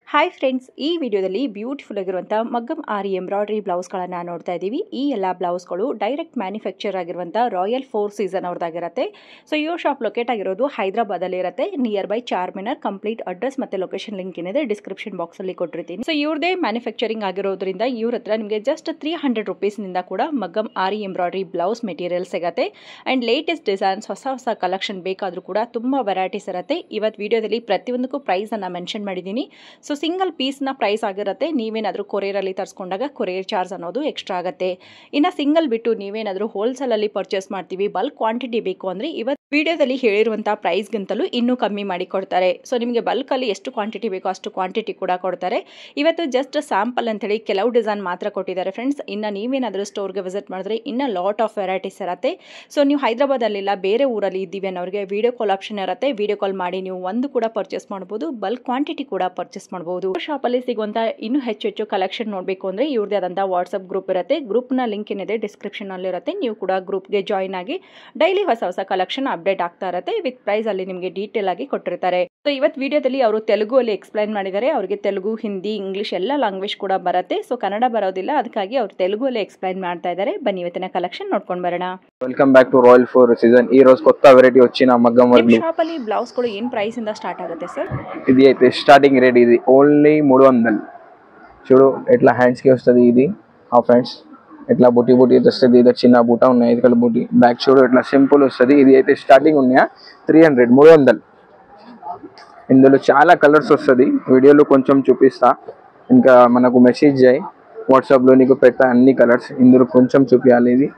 hi friends ಈ ವಿಡಿಯೋದಲ್ಲಿ beautiful ಆಗಿರುವಂಥ ಮಗ್ಗಮ್ ಆರಿ ಎಂಬ್ರಾಯ್ಡ್ರಿ ಬ್ಲೌಸ್ಗಳನ್ನು ನೋಡ್ತಾ ಇದ್ದೀವಿ ಈ ಎಲ್ಲ ಬ್ಲೌಸ್ಗಳು ಡೈರೆಕ್ಟ್ ಮ್ಯಾನುಫ್ಯಾಕ್ಚರ್ ಆಗಿರುವಂಥ ರಾಯಲ್ ಫೋರ್ ಸೀಸನ್ ಅವ್ರದ್ದಾಗಿರುತ್ತೆ ಸೊ ಇವ್ರ ಶಾಪ್ ಲೊಕೇಟ್ ಆಗಿರೋದು ಹೈದರಾಬಾದಲ್ಲಿ ಇರುತ್ತೆ near by Charminar complete address ಮತ್ತು ಲೊಕೇಶನ್ ಲಿಂಕ್ ಏನಿದೆ ಡಿಸ್ಕ್ರಿಪ್ಷನ್ ಬಾಕ್ಸಲ್ಲಿ ಕೊಟ್ಟಿರ್ತೀನಿ ಸೊ ಇವ್ರದೇ ಮ್ಯಾನುಫ್ಯಾಕ್ಚರಿಂಗ್ ಆಗಿರೋದ್ರಿಂದ ಇವ್ರ ಹತ್ರ ನಿಮಗೆ ಜಸ್ಟ್ ತ್ರೀ ಹಂಡ್ರೆಡ್ ರುಪೀಸ್ನಿಂದ ಕೂಡ maggam aari embroidery blouse material ಸಿಗುತ್ತೆ ಆ್ಯಂಡ್ ಲೇಟೆಸ್ಟ್ ಡಿಸೈನ್ಸ್ ಹೊಸ ಹೊಸ ಕಲೆಕ್ಷನ್ ಬೇಕಾದರೂ ಕೂಡ ತುಂಬ ವೆರೈಟೀಸ್ ಇರುತ್ತೆ ಇವತ್ತು ವಿಡಿಯೋದಲ್ಲಿ ಪ್ರತಿಯೊಂದಕ್ಕೂ ಪ್ರೈಸನ್ನು ಮೆನ್ಷನ್ ಮಾಡಿದ್ದೀನಿ ಸೊ ಸಿಂಗಲ್ ಪೀಸ್ನ ಪ್ರೈಸ್ ಆಗಿರುತ್ತೆ ನೀವೇನಾದರೂ ಕೊರಿಯರಲ್ಲಿ ತರಿಸ್ಕೊಂಡಾಗ ಕೊರಿಯರ್ ಚಾರ್ಜ್ ಅನ್ನೋದು ಎಕ್ಸ್ಟ್ರಾ ಆಗುತ್ತೆ ಇನ್ನು ಸಿಂಗಲ್ ಬಿಟ್ಟು ನೀವೇನಾದರೂ ಹೋಲ್ಸೇಲಲ್ಲಿ ಪರ್ಚೇಸ್ ಮಾಡ್ತೀವಿ ಬಲ್ಕ್ ಕ್ವಾಂಟಿಟಿ ಬೇಕು ಅಂದರೆ ಇವತ್ತು ವಿಡಿಯೋದಲ್ಲಿ ಹೇಳಿರುವಂಥ ಪ್ರೈಸ್ಗಿಂತಲೂ ಇನ್ನೂ ಕಮ್ಮಿ ಮಾಡಿ ಕೊಡ್ತಾರೆ ಸೊ ನಿಮಗೆ ಬಲ್ಕಲ್ಲಿ ಎಷ್ಟು ಕ್ವಾಂಟಿಟಿ ಬೇಕೋ ಅಷ್ಟು ಕ್ವಾಂಟಿಟಿ ಕೂಡ ಕೊಡ್ತಾರೆ ಇವತ್ತು ಜಸ್ಟ್ ಸ್ಯಾಂಪಲ್ ಅಂತೇಳಿ ಕೆಲವು ಡಿಸೈನ್ ಮಾತ್ರ ಕೊಟ್ಟಿದ್ದಾರೆ ಫ್ರೆಂಡ್ಸ್ ಇನ್ನು ನೀವೇನಾದರೂ ಸ್ಟೋರ್ಗೆ ವಿಸಿಟ್ ಮಾಡಿದ್ರೆ ಇನ್ನೂ ಲಾಟ್ ಆಫ್ ವೆರೈಟೀಸ್ ಇರುತ್ತೆ ಸೊ ನೀವು ಹೈದರಾಬಾದಲ್ಲಿಲ್ಲ ಬೇರೆ ಊರಲ್ಲಿ ಇದ್ದೀವಿ ಅನ್ನೋರಿಗೆ ವಿಡಿಯೋ ಕಾಲ್ ಆಪ್ಷನ್ ಇರುತ್ತೆ ವಿಡಿಯೋ ಕಾಲ್ ಮಾಡಿ ನೀವು ಒಂದು ಕೂಡ ಪರ್ಚೇಸ್ ಮಾಡ್ಬೋದು ಬಲ್ಕ್ ಕ್ವಾಂಟಿಟಿ ಕೂಡ ಪರ್ಚೇಸ್ ಮಾಡ್ಬೋದು ಶಾಪಲ್ಲಿ ಸಿಗುವಂಥ ಇನ್ನೂ ಹೆಚ್ಚು ಹೆಚ್ಚು ಕಲೆಕ್ಷನ್ ನೋಡಬೇಕು ಅಂದರೆ ಇವ್ರದೇ ಆದಂಥ ವಾಟ್ಸಪ್ ಗ್ರೂಪ್ ಇರುತ್ತೆ ಗ್ರೂಪ್ನ ಲಿಂಕ್ ಏನಿದೆ ಡಿಸ್ಕ್ರಿಪ್ಷನಲ್ಲಿ ಇರುತ್ತೆ ನೀವು ಕೂಡ ಗ್ರೂಪ್ಗೆ ಜಾಯ್ನ್ ಆಗಿ ಡೈಲಿ ಹೊಸ ಹೊಸ ಕಲೆಕ್ಷನ್ ಅಪ್ಡೇಟ್ ಆಗ್ತಾ ಇರುತ್ತೆ ವಿತ್ ಪ್ರೈಸ್ ಅಲ್ಲಿ ನಿಮಗೆ ಡೀಟೇಲ್ ಆಗಿ ಕೊಟ್ಟಿರ್ತಾರೆ ಸೊ ಇವತ್ತು ವಿಡಿಯೋದಲ್ಲಿ ಅವರು ತೆಲುಗು ಅಲ್ಲಿ ಎಕ್ಸ್ಪ್ಲೈನ್ ಮಾಡಿದ್ದಾರೆ ಅವರಿಗೆ ತೆಲುಗು ಹಿಂದಿ ಇಂಗ್ಲಿಷ್ ಎಲ್ಲ ಲ್ಯಾಂಗ್ವೇಜ್ ಕೂಡ ಬರುತ್ತೆ ಸೊ ಕನ್ನಡ ಬರೋದಿಲ್ಲ ಅದಕ್ಕಾಗಿ ಅವರು ತೆಲುಗು ಅಲ್ಲಿ ಎಕ್ಸ್ಪ್ಲೈನ್ ಮಾಡ್ತಾ ಇದ್ದಾರೆ ಬನ್ನಿ ಇವತ್ತಿನ ಕಲೆಕ್ಷನ್ ನೋಡ್ಕೊಂಡು ಬರೋಣ welcome back to Royal Four Season ఈ రోజు కొత్త వెరైటీ వచ్చిన మగ్గం ನಿಮ್ಮ వర్క్లు ಶಾಪಲ್ಲಿ ಬ್ಲೌಸ್ಗಳು ಏನು ಪ್ರೈಸಿಂದ ಸ್ಟಾರ್ಟ್ ಆಗುತ್ತೆ ಸರ್ ఇది అయితే స్టార్టింగ్ రేట్ ఇది ఓన్లీ మూడు వందలు చూడు ఎట్లా హ్యాండ్స్కి వస్తుంది ఇది హాఫ్ హ్యాండ్స్ ఎట్లా బుట్టి బుట్టి వస్తుంది ఇది చిన్న బూట ఉన్నాయి ఇది బుట్టి బ్యాక్ చూడు ఇట్లా సింపుల్ వస్తుంది ఇది అయితే స్టార్టింగ్ ఉన్నాయా త్రీ హండ్రెడ్ మూడు వందలు ఇందులో చాలా కలర్స్ వస్తుంది వీడియోలో కొంచెం చూపిస్తా ఇంకా మనకు మెసేజ్ చేయి వాట్సాప్లో నీకు పెడతా అన్ని కలర్స్ ఇందులో కొంచెం చూపించాలి ఇది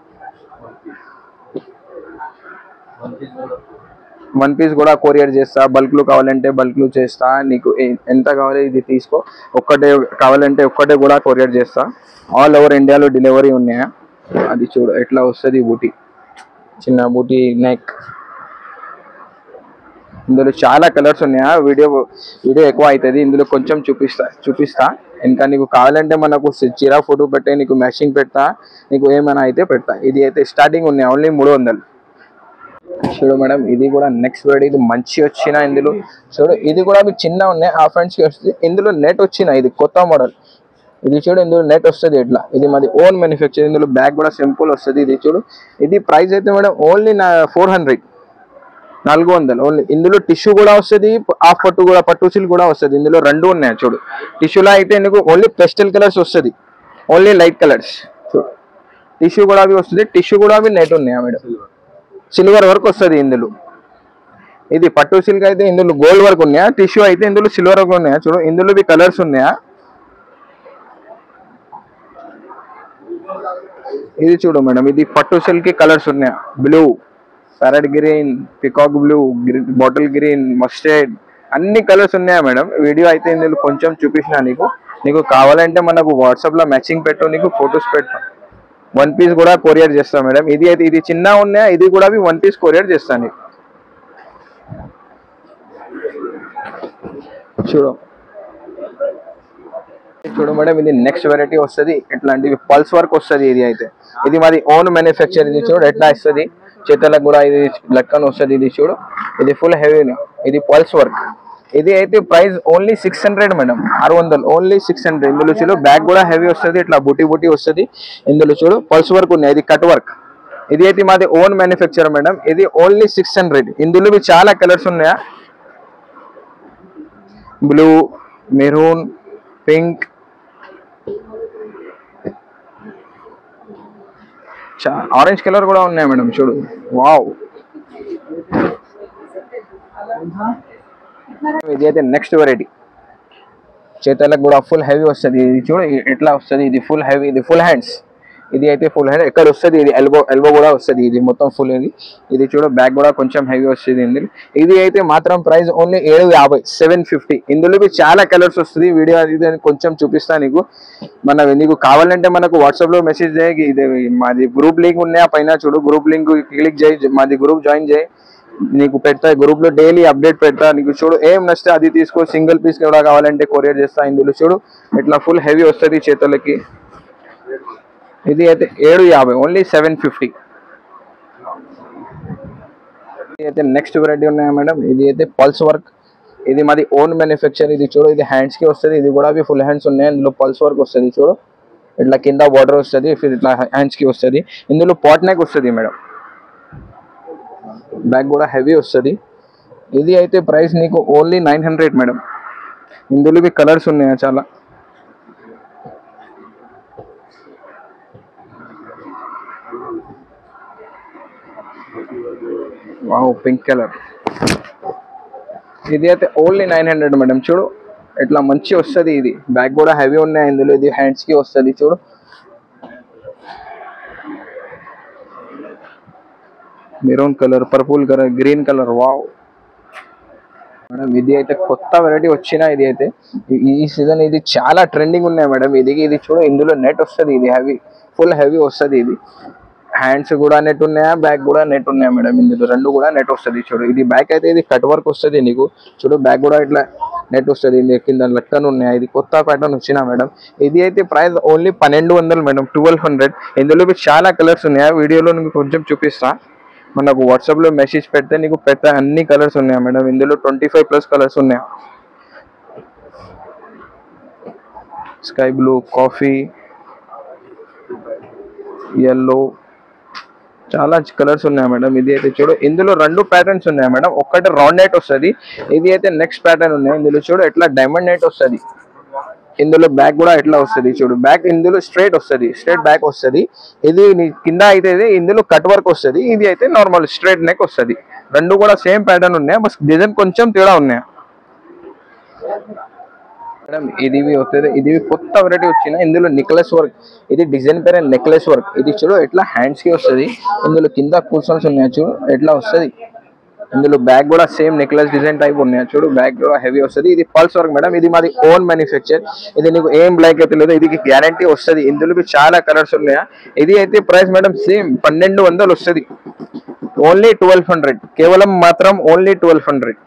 వన్ పీస్ కూడా కొరియర్ చేస్తా బల్క్లు కావాలంటే బల్క్లు చేస్తా నీకు ఏ- ఎంత కావాలి ఇది తీసుకో ఒక్కటే కావాలంటే ఒక్కటే కూడా కొరియర్ చేస్తా ఆల్ ఓవర్ ఇండియాలో డెలివరీ ఉన్నాయా అది చూడు ఎట్లా వస్తుంది బూటీ చిన్న బూటీ నెక్ ఇందులో చాలా కలర్స్ ఉన్నాయా వీడియో వీడియో ఎక్కువ అవుతుంది ఇందులో కొంచెం చూపిస్తా చూపిస్తా ఇంకా నీకు కావాలంటే మనకు చిరా ఫోటో పెట్టే నీకు మ్యాచింగ్ పెడతా నీకు ఏమైనా అయితే పెడతా ఇది అయితే స్టార్టింగ్ ఉన్నాయి ఓన్లీ మూడు వందలు చూడు మేడం ఇది కూడా నెక్స్ట్ వర్డ్ ఇది మంచి వచ్చిన ఇందులో చూడు ఇది కూడా మీకు చిన్న ఉన్నాయి ఆ ఫ్రెండ్స్ కి వస్తుంది ఇందులో నెట్ వచ్చిన ఇది కొత్త మోడల్ ఇది చూడు ఇందులో నెట్ వస్తుంది ఇట్లా ఇది మాది ఓన్ మ్యానుఫ్యాక్చర్ ఇందులో బ్యాగ్ కూడా సింపుల్ వస్తుంది ఇది చూడు ఇది ప్రైస్ అయితే మేడం ఓన్లీ నా ఫోర్ హండ్రెడ్ నాలుగు వందలు ఓన్లీ ఇందులో టిష్యూ కూడా వస్తుంది హాఫ్ పట్టు కూడా పట్టు సిల్క్ కూడా వస్తుంది ఇందులో రెండు ఉన్నాయి చూడు టిష్యూలో అయితే నీకు ఓన్లీ పెస్టల్ కలర్స్ వస్తుంది ఓన్లీ లైట్ కలర్స్ చూడు టిష్యూ కూడా అవి వస్తుంది టిష్యూ కూడా అవి నెట్ ఉన్నాయా మేడం సిల్వర్ వర్క్ వస్తుంది ఇందులో ఇది పట్టు సిల్క్ అయితే ఇందులో గోల్డ్ వర్క్ ఉన్నాయా టిష్యూ అయితే ఇందులో సిల్వర్ వర్క్ ఉన్నాయా చూడు ఇందులో బి కలర్స్ ఉన్నాయా ఇది చూడు మేడం ఇది పట్టు సిల్క్ కి కలర్స్ ఉన్నాయా blue parrot green peacock blue bottle green mustard అన్ని కలర్స్ ఉన్నాయా మేడం వీడియో అయితే ఇందులో కొంచెం చూపించిన నీకు నీకు కావాలంటే మనకు వాట్సాప్ లో మ్యాచింగ్ పెట్టు నీకు ఫొటోస్ పెట్టు వన్ పీస్ కూడా కొరియర్ చేస్తాం మేడం ఇది అయితే ఇది చిన్న ఉన్నాయా ఇది కూడా వన్ పీస్ కొరియర్ చేస్తాను నీకు చూడు చూడు మేడం ఇది నెక్స్ట్ వెరైటీ వస్తుంది ఇట్లాంటివి పల్స్ వర్క్ వస్తుంది ఇది అయితే ఇది మాది ఓన్ మ్యానుఫ్యాక్చర్ ఇది చూడు ఎట్లా వస్తుంది చేతులకు కూడా ఇది లెక్కన వస్తుంది ఇది చూడు ఇది ఫుల్ హెవీ ఇది పల్స్ వర్క్ ఇది అయితే price only six hundred madam ఆరు వందలు ఓన్లీ సిక్స్ హండ్రెడ్ ఇందులో చూడు బ్యాగ్ కూడా హెవీ వస్తుంది ఇట్లా బుట్టి బుట్టి వస్తుంది ఇందులో చూడు పల్స్ వర్క్ ఉన్నాయి ఇది కట్ వర్క్ ఇది అయితే మాది ఓన్ మ్యానుఫ్యాక్చర్ మేడం ఇది ఓన్లీ సిక్స్ హండ్రెడ్ ఇందులో బి చాలా కలర్స్ ఉన్నాయా blue maroon pink orange colour కూడా ఉన్నాయి మేడం చూడు వావ్ ఇది అయితే నెక్స్ట్ వెరైటీ చేతులకు కూడా ఫుల్ హెవీ వస్తుంది ఇది చూడు ఇ- ఎట్లా వస్తుంది ఇది ఫుల్ హెవీ ఇది ఫుల్ హ్యాండ్స్ ఇది అయితే ఫుల్ హ్యాండ్ ఎక్కడ వస్తుంది ఇది ఎల్బో ఎల్బో కూడా వస్తుంది ఇది మొత్తం ఫుల్ ఇది ఇది చూడు బ్యాగ్ కూడా కొంచెం హెవీ వస్తుంది ఇందులో ఇది అయితే మాత్రం ప్రైస్ ఓన్లీ ఏడు యాభై సెవెన్ ఫిఫ్టీ ఇందులో బి చాలా కలర్స్ వస్తుంది వీడియో అది ఇది అని కొంచెం చూపిస్తా నీకు మన నీకు కావాలంటే మనకు వాట్సాప్ లో మెసేజ్ చేయి ఇది మాది గ్రూప్ లింక్ ఉన్నాయి ఆ పైన చూడు గ్రూప్ లింక్ క్లిక్ చేయి మాది గ్రూప్ జాయిన్ చేయి నీకు పెడతా గ్రూప్ లో డైలీ అప్డేట్ పెడతా నీకు చూడు ఏం నచ్చితే అది తీసుకో సింగిల్ పీస్ కూడా కావాలంటే కొరియర్ చేస్తా ఇందులో చూడు ఇట్లా ఫుల్ హెవీ వస్తుంది చేతులకి ఇది అయితే ఏడు యాభై ఓన్లీ సెవెన్ ఫిఫ్టీ ఇది అయితే నెక్స్ట్ వెరైటీ ఉన్నాయా మేడం ఇది అయితే పల్స్ వర్క్ ఇది మాది ఓన్ మ్యానుఫ్యాక్చర్ ఇది చూడు ఇది హ్యాండ్స్ కి వస్తుంది ఇది కూడా ఫుల్ హ్యాండ్స్ ఉన్నాయి ఇందులో పల్స్ వర్క్ వస్తుంది చూడు ఇట్లా కింద బార్డర్ వస్తుంది ఫిర్ ఇట్లా హ్యాండ్స్ కి వస్తుంది ఇందులో పాట్ నెక్ వస్తుంది మేడం బ్యాగ్ కూడా హెవీ వస్తుంది ఇది అయితే ప్రైస్ నీకు ఓన్లీ నైన్ హండ్రెడ్ మేడం ఇందులో మీ కలర్స్ ఉన్నాయి చాలా వావ్ పింక్ కలర్ ఇది అయితే ఓన్లీ నైన్ హండ్రెడ్ మేడం చూడు ఇట్లా మంచి వస్తుంది ఇది బ్యాగ్ కూడా హెవీ ఉన్నాయి ఇందులో ఇది హ్యాండ్స్ కి వస్తుంది చూడు maroon colour purple colour green colour wow madam ఇది అయితే కొత్త వెరైటీ వచ్చిన ఇది అయితే ఈ- ఈ సీజన్ ఇది చాలా ట్రెండింగ్ ఉన్నాయి మేడం ఇది ఇది చూడు ఇందులో నెట్ వస్తుంది ఇది హెవీ ఫుల్ హెవీ వస్తుంది ఇది హ్యాండ్స్ కూడా నెట్ ఉన్నాయా బ్యాక్ కూడా నెట్ ఉన్నాయా మేడం ఇందులో రెండు కూడా నెట్ వస్తుంది చూడు ఇది బ్యాక్ అయితే ఇది కట్ వర్క్ వస్తుంది నీకు చూడు బ్యాక్ కూడా ఇట్లా నెట్ వస్తుంది ఇది కింద లెక్కన ఉన్నాయి ఇది కొత్త ప్యాటర్న్ వచ్చినా మేడం ఇది అయితే ప్రైస్ ఓన్లీ పన్నెండు వందలు మేడం ట్వెల్వ్ హండ్రెడ్ ఇందులో మీకు చాలా కలర్స్ ఉన్నాయి వీడియోలో నీకు కొంచెం చూపిస్తా మనకు వాట్సాప్ లో మెసేజ్ పెడితే నీకు పెద్ద అన్ని కలర్స్ ఉన్నాయి మేడం ఇందులో ట్వంటీ ఫైవ్ ప్లస్ కలర్స్ ఉన్నాయి స్కై బ్లూ కాఫీ ఎల్లో చాలా కలర్స్ ఉన్నాయి మేడం ఇది అయితే చూడు ఇందులో రెండు ప్యాటర్న్స్ ఉన్నాయి మేడం ఒక్కటి రౌండ్ నెట్ వస్తుంది ఇది అయితే నెక్స్ట్ ప్యాటర్న్ ఉన్నాయి ఇందులో చూడు ఎట్లా డైమండ్ నెట్ వస్తుంది ఇందులో బ్యాక్ కూడా ఎట్లా వస్తుంది చూడు బ్యాక్ ఇందులో స్ట్రైట్ వస్తుంది స్ట్రైట్ బ్యాక్ వస్తుంది ఇది నీ కింద అయితే ఇది ఇందులో కట్ వర్క్ వస్తుంది ఇది అయితే నార్మల్ స్ట్రైట్ నెక్ వస్తుంది రెండు కూడా సేమ్ ప్యాటర్న్ ఉన్నాయి బస్ డిజైన్ కొంచెం తేడా ఉన్నాయి మేడం ఇది వస్తుంది ఇది కొత్త వెరైటీ వచ్చిన ఇందులో నెక్లెస్ వర్క్ ఇది డిజైన్ పేరే నెక్లెస్ వర్క్ ఇది చూడు ఎట్లా హ్యాండ్స్ కి వస్తుంది ఇందులో కింద కూర్చొని ఉన్నాయి చూడు ఎట్లా వస్తుంది ఇందులో బ్యాగ్ కూడా సేమ్ నెక్లెస్ డిజైన్ టైప్ ఉన్నాయి చూడు బ్యాగ్ కూడా హెవీ వస్తుంది ఇది పల్స్ వర్క్ మేడం ఇది మాది ఓన్ మ్యానుఫ్యాక్చర్ ఇది నీకు ఏం బ్లాక్ అయితే లేదు ఇది గ్యారంటీ వస్తుంది ఇందులో మీకు చాలా కలర్స్ ఉన్నాయా ఇది అయితే ప్రైస్ మేడం సేమ్ పన్నెండు వందలు వస్తుంది ఓన్లీ ట్వెల్వ్ హండ్రెడ్ కేవలం మాత్రం only twelve hundred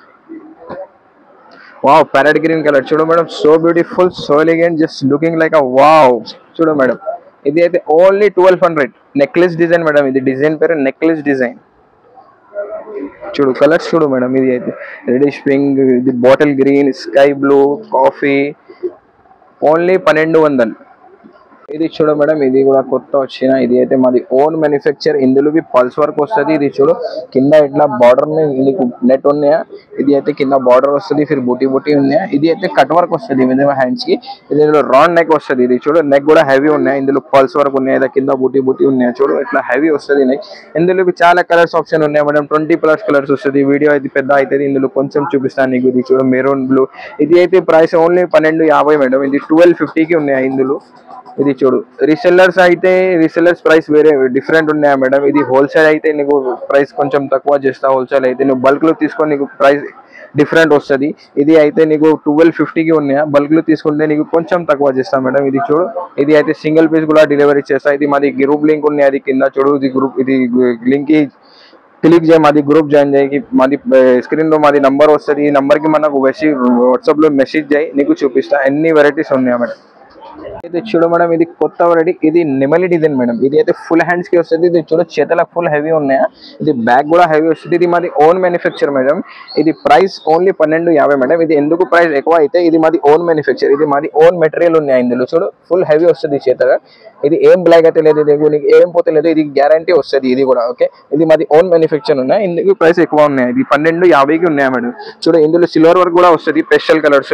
wow parrot green colour చూడు madam so beautiful so elegant just looking like a wow చూడు మేడం ఇది అయితే only twelve hundred necklace design madam ఇది డిజైన్ పేరు నెక్లెస్ డిజైన్ చూడు కలర్స్ చూడు మేడం ఇది అయితే రెడిష్ పింక్ ఇది bottle green sky blue coffee only పన్నెండు వందలు ఇది చూడు మేడం ఇది కూడా కొత్త వచ్చిన ఇది అయితే మాది ఓన్ మ్యానుఫ్యాక్చర్ ఇందులో బి పల్స్ వర్క్ వస్తుంది ఇది చూడు కింద ఇట్లా బార్డర్ నీకు నెట్ ఉన్నాయా ఇది అయితే కింద బార్డర్ వస్తుంది ఫిర్ బూటీ బూటీ ఉన్నాయా ఇది అయితే కట్ వర్క్ వస్తుంది విధంగా హ్యాండ్స్ కి ఇది ఇందులో రౌండ్ నెక్ వస్తుంది ఇది చూడు నెక్ కూడా హెవీ ఉన్నాయి ఇందులో పల్స్ వర్క్ ఉన్నాయి ఇది కింద బూటీ బూటీ ఉన్నాయి చూడు ఇట్లా హెవీ వస్తుంది నెక్ ఇందులో బి చాలా కలర్స్ ఆప్షన్ ఉన్నాయి మేడం ట్వంటీ ప్లస్ కలర్స్ వస్తుంది వీడియో అయితే పెద్ద అవుతుంది ఇందులో కొంచెం చూపిస్తాను నీకు ఇది చూడు మెరూన్ బ్లూ ఇది అయితే ప్రైస్ ఓన్లీ పన్నెండు యాభై మేడం ఇది ట్వెల్వ్ ఫిఫ్టీకి ఉన్నాయి ఇందులో ఇది చూడు రీసెల్లర్స్ అయితే రీసెల్లర్స్ ప్రైస్ వేరే డిఫరెంట్ ఉన్నాయా మేడం ఇది హోల్సేల్ అయితే నీకు ప్రైస్ కొంచెం తక్కువ చేస్తా హోల్సేల్ అయితే నువ్వు బల్క్ లో తీసుకొని నీకు ప్రైస్ డిఫరెంట్ వస్తుంది ఇది అయితే నీకు ట్వెల్వ్ ఫిఫ్టీకి ఉన్నాయా బల్క్ లో తీసుకుంటే నీకు కొంచెం తక్కువ చేస్తా మేడం ఇది చూడు ఇది అయితే సింగిల్ పీస్ కూడా డెలివరీ చేస్తా ఇది మాది గ్రూప్ లింక్ ఉన్నాయి అది కింద చూడు ఇది గ్రూప్ ఇది లింక్ కి క్లిక్ చేయి మాది గ్రూప్ జాయిన్ చేయి మాది స్క్రీన్ లో మాది నంబర్ వస్తుంది ఈ నంబర్ కి మనకు మెసేజ్ వాట్సాప్ లో మెసేజ్ చేయి నీకు చూపిస్తా అన్ని వెరైటీస్ ఉన్నాయి మేడం ఇది చూడు మేడం ఇది కొత్త వెరైటీ ఇది నెమలి డిజైన్ మేడం ఇది అయితే ఫుల్ హ్యాండ్స్ కి వస్తుంది ఇది చూడు చేతలకు ఫుల్ హెవీ ఉన్నాయా ఇది బ్యాగ్ కూడా హెవీ వస్తుంది ఇది మాది ఓన్ మ్యానుఫ్యాక్చర్ మేడం ఇది ప్రైస్ ఓన్లీ పన్నెండు యాభై మేడం ఇది ఎందుకు ప్రైస్ ఎక్కువ అయితే ఇది మాది ఓన్ మ్యానుఫ్యాక్చర్ ఇది మాది ఓన్ మెటీరియల్ ఉన్నాయి ఇందులో చూడు ఫుల్ హెవీ వస్తుంది చేతగా ఇది ఏం బ్లాక్ అయితే లేదు ఇది నీకు ఏం పోతే లేదు ఇది గ్యారంటీ వస్తుంది ఇది కూడా ఓకే ఇది మాది ఓన్ మ్యానుఫ్యాక్చర్ ఉన్నాయి ఇందుకు ప్రైస్ ఎక్కువ ఉన్నాయి ఇది పన్నెండు యాభైకి ఉన్నాయా మేడం చూడు ఇందులో సిల్వర్ వర్క్ కూడా వస్తుంది పెస్టల్ కలర్స్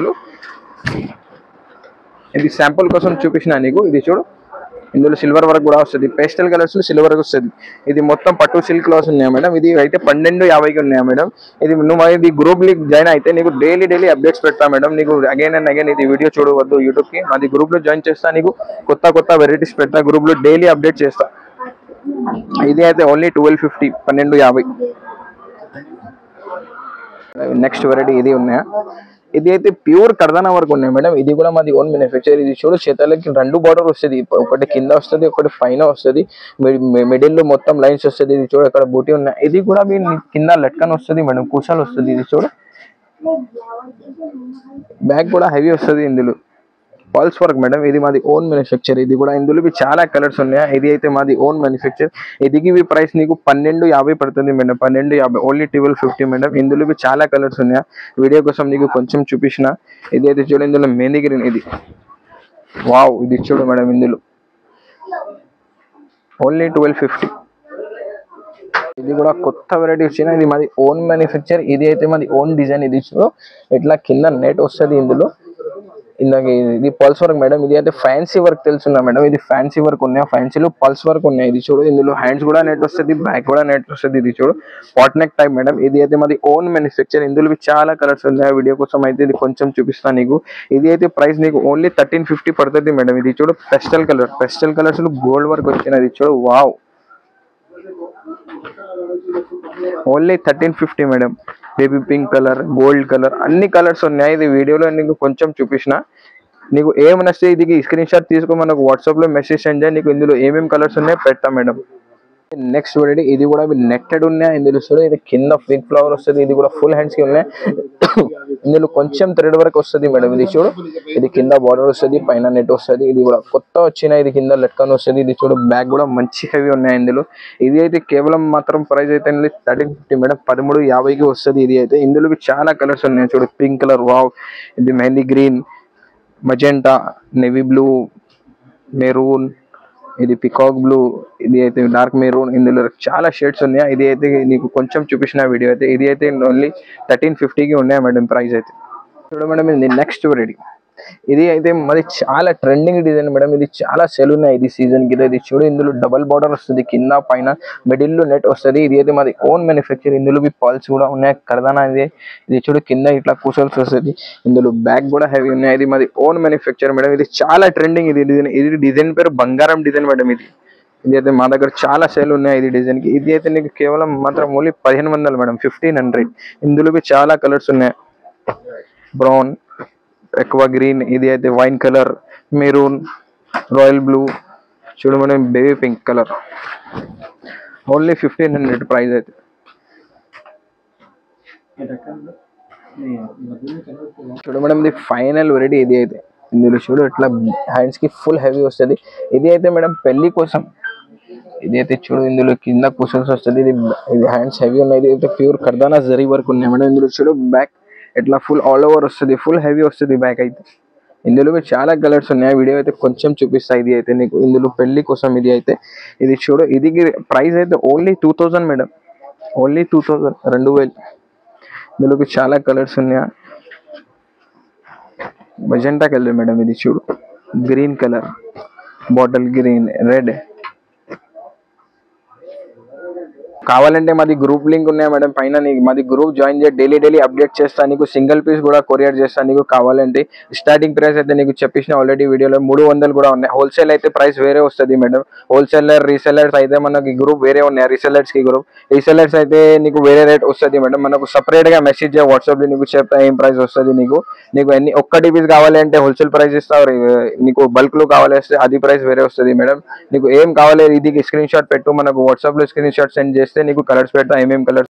ఇది శాంపుల్ కోసం చూపించిన నీకు ఇది చూడు ఇందులో సిల్వర్ వర్క్ కూడా వస్తుంది పేస్టల్ కలర్స్ లో సిల్వర్ వర్క్ వస్తుంది ఇది మొత్తం పట్టు సిల్క్ క్లాస్ ఉన్నాయా మేడం ఇది అయితే పన్నెండు యాభైకి ఉన్నాయా మేడం ఇది నువ్వు ఇది గ్రూప్ లింక్ జాయిన్ అయితే నీకు డైలీ డైలీ అప్డేట్స్ పెడతా మేడం నీకు అగైన్ అండ్ అగైన్ ఇది వీడియో చూడవద్దు యూట్యూబ్ కి మాది గ్రూప్ లో జాయిన్ చేస్తా నీకు కొత్త కొత్త వెరైటీస్ పెడతా గ్రూప్ లో డైలీ అప్డేట్ చేస్తా ఇది అయితే ఓన్లీ ట్వెల్వ్ ఫిఫ్టీ పన్నెండు యాభై నెక్స్ట్ వెరైటీ ఇది ఉన్నాయా ఇది అయితే ప్యూర్ కర్దానా వరకు ఉన్నాయి మేడం ఇది కూడా మాది ఓన్ మ్యానుఫ్యాక్చర్ ఇది చూడు చేతలకి రెండు బార్డర్ వస్తుంది ఒకటి కింద వస్తుంది ఒకటి పైన వస్తుంది మిడిల్ లో మొత్తం లైన్స్ వస్తుంది ఇది చూడు ఇక్కడ బూటీ ఉన్నాయి ఇది కూడా మీ కింద లట్కన్ వస్తుంది మేడం కుషాలు వస్తుంది ఇది చూడు బ్యాగ్ కూడా హెవీ వస్తుంది ఇందులో పల్స్ వర్క్ మేడం ఇది మాది ఓన్ మ్యానుఫ్యాక్చర్ ఇది కూడా ఇందులో ఇవి చాలా కలర్స్ ఉన్నాయి ఇది అయితే మాది ఓన్ మ్యానుఫ్యాక్చర్ ఇదికి ఇవి ప్రైస్ నీకు పన్నెండు యాభై పడుతుంది మేడం పన్నెండు యాభై ఓన్లీ ట్వెల్వ్ ఫిఫ్టీ మేడం ఇందులో ఇవి చాలా కలర్స్ ఉన్నాయి వీడియో కోసం నీకు కొంచెం చూపించిన ఇది అయితే చూడు ఇందులో మెహందీ గ్రీన్ ఇది వావ్ ఇది చూడు మేడం ఇందులో ఓన్లీ ట్వెల్వ్ ఫిఫ్టీ ఇది కూడా కొత్త వెరైటీ వచ్చిన ఇది మాది ఓన్ మ్యానుఫ్యాక్చర్ ఇది అయితే మాది ఓన్ డిజైన్ ఇది చూడు ఇట్లా కింద నెట్ వస్తుంది ఇందులో ఇందాక ఇది పల్స్ వర్క్ మేడం ఇది అయితే ఫ్యాన్సీ వర్క్ తెలుసున్నా మేడం ఇది ఫ్యాన్సీ వర్క్ ఉన్నాయి ఫ్యాన్సీలో పల్స్ వర్క్ ఉన్నాయి ఇది చూడు ఇందులో హ్యాండ్స్ కూడా నెట్ వస్తుంది బ్యాక్ కూడా నెట్ వస్తుంది ఇది చూడు పాట్ నెక్ టైప్ మేడం ఇది అయితే మాది ఓన్ మ్యానుఫ్యాక్చర్ ఇందులో ఇవి చాలా కలర్స్ ఉన్నాయి వీడియో కోసం అయితే ఇది కొంచెం చూపిస్తాను నీకు ఇది అయితే ప్రైస్ నీకు ఓన్లీ థర్టీన్ ఫిఫ్టీ పడుతుంది మేడం ఇది చూడు pastel colour pastel colours gold work వచ్చినది చూడు wow only thirteen fifty madam baby pink colour gold colour అన్ని కలర్స్ ఉన్నాయి ఇది వీడియోలో నీకు కొంచెం చూపించిన నీకు ఏం నచ్చితే ఇది స్క్రీన్ షాట్ తీసుకో మనకు వాట్సాప్ లో మెసేజ్ సెండ్ చేయి నీకు ఇందులో ఏమేమి కలర్స్ ఉన్నాయో పెడతా మేడం నెక్స్ట్ చూడండి ఇది కూడా నెట్టెడ్ ఉన్నాయి ఇందులో చూడు ఇది కింద బిగ్ ఫ్లవర్ వస్తుంది ఇది కూడా ఫుల్ హ్యాండ్స్ కి ఉన్నాయి ఇందులో కొంచెం థ్రెడ్ వరకు వస్తుంది మేడం ఇది చూడు ఇది కింద బార్డర్ వస్తుంది పైన నెట్ వస్తుంది ఇది కూడా కొత్త వచ్చిన ఇది కింద లెట్కన్ వస్తుంది ఇది చూడు బ్యాగ్ కూడా మంచి హెవీ ఉన్నాయి ఇందులో ఇది అయితే కేవలం మాత్రం ప్రైస్ అయితే థర్టీన్ ఫిఫ్టీ మేడం పదమూడు యాభైకి వస్తుంది ఇది అయితే ఇందులో చాలా కలర్స్ ఉన్నాయి చూడు పింక్ కలర్ వావ్ ఇది mehndi green magenta navy blue maroon ఇది పికాక్ బ్లూ ఇది అయితే డార్క్ మెరూన్ ఇందులో చాలా షేడ్స్ ఉన్నాయి ఇది అయితే నీకు కొంచెం చూపించిన వీడియో అయితే ఇది అయితే ఓన్లీ థర్టీన్ ఫిఫ్టీకి ఉన్నాయి మేడం ప్రైస్ అయితే చూడ మేడం ఇది నెక్స్ట్ రెడీ ఇది అయితే మరి చాలా ట్రెండింగ్ డిజైన్ మేడం ఇది చాలా సెల్ ఉన్నాయి ఇది సీజన్ కి ఇది చూడు ఇందులో డబల్ బార్డర్ వస్తుంది కింద పైన మిడిల్ లో నెట్ వస్తుంది ఇది అయితే మాది ఓన్ మ్యానుఫ్యాక్చర్ ఇందులో పల్స్ కూడా ఉన్నాయి కరదానా ఇది ఇది చూడు కింద ఇట్లా కూసల్స్ వస్తుంది ఇందులో బ్యాగ్ కూడా హెవీ ఉన్నాయి ఇది మాది ఓన్ మ్యానుఫ్యాక్చర్ మేడం ఇది చాలా ట్రెండింగ్ ఇది డిజైన్ ఇది డిజైన్ పేరు బంగారం డిజైన్ మేడం ఇది ఇది అయితే మా దగ్గర చాలా సేల్ ఉన్నాయి ఇది డిజైన్ కి ఇది అయితే నీకు కేవలం మాత్రం ఓన్లీ పదిహేను వందలు మేడం ఫిఫ్టీన్ హండ్రెడ్ ఇందులో బి చాలా కలర్స్ ఉన్నాయి బ్రౌన్ ఎక్కువ గ్రీన్ ఇది అయితే wine colour maroon royal blue చూడు madam baby pink colour only fifteen hundred price అయితే చూడు మేడం ఇది ఫైనల్ వెరైటీ ఇది అయితే ఇందులో చూడు ఇట్లా హ్యాండ్స్ కి ఫుల్ హెవీ వస్తుంది ఇది అయితే మేడం పెళ్లి కోసం ఇది అయితే చూడు ఇందులో కింద కుషన్స్ వస్తుంది ఇది ఇది హ్యాండ్స్ హెవీ ఉన్నాయి ఇది అయితే ప్యూర్ కర్దానా జరీ వర్క్ ఉన్నాయి మేడం ఇందులో చూడు బ్యాక్ ఇట్లా ఫుల్ ఆల్ ఓవర్ వస్తుంది ఫుల్ హెవీ వస్తుంది బ్యాక్ అయితే ఇందులో కూడా చాలా కలర్స్ ఉన్నాయి వీడియో అయితే కొంచెం చూపిస్తా ఇది అయితే నీకు ఇందులో పెళ్లి కోసం ఇది అయితే ఇది చూడు ఇది ప్రైస్ అయితే only two thousand madam only two thousand రెండు వేలు ఇందులోకి చాలా కలర్స్ ఉన్నాయి మజెంటాకి వెళ్ళదు మేడం ఇది చూడు green colour bottle green red కావాలంటే మాది గ్రూప్ లింక్ ఉన్నాయి మేడం పైన నీకు మాది గ్రూప్ జాయిన్ చేసి డైలీ డైలీ అప్డేట్ చేస్తా నీకు సింగిల్ పీస్ కూడా కొరియర్ చేస్తా నీకు కావాలంటే స్టార్టింగ్ ప్రైస్ అయితే నీకు చెప్పేసిన ఆల్రెడీ వీడియోలో మూడు వందలు కూడా ఉన్నాయి హోల్సేల్ అయితే ప్రైస్ వేరే వస్తుంది మేడం హోల్సేలర్ రీసెలర్స్ అయితే మనకి గ్రూప్ వేరే ఉన్నాయి రీసెలర్స్ కి గ్రూప్ రీసెలర్స్ అయితే నీకు వేరే రేట్ వస్తుంది మేడం మనకు సపరేట్ గా మెసేజ్ చేయ వాట్సాప్ లో నీకు చెప్తా ఏం ప్రైస్ వస్తుంది నీకు నీకు ఎన్ని ఒక్కటి పీస్ కావాలంటే హోల్సేల్ ప్రైస్ ఇస్తావు నీకు బల్క్ లో కావాలంటే అది ప్రైస్ వేరే వస్తుంది మేడం నీకు ఏం కావాలి ఇది స్క్రీన్ షాట్ పెట్టు మనకు వాట్సాప్ లో స్క్రీన్ షాట్ సెండ్ చేస్తే నీకు కలర్స్ పెడతా ఏమేం కలర్స్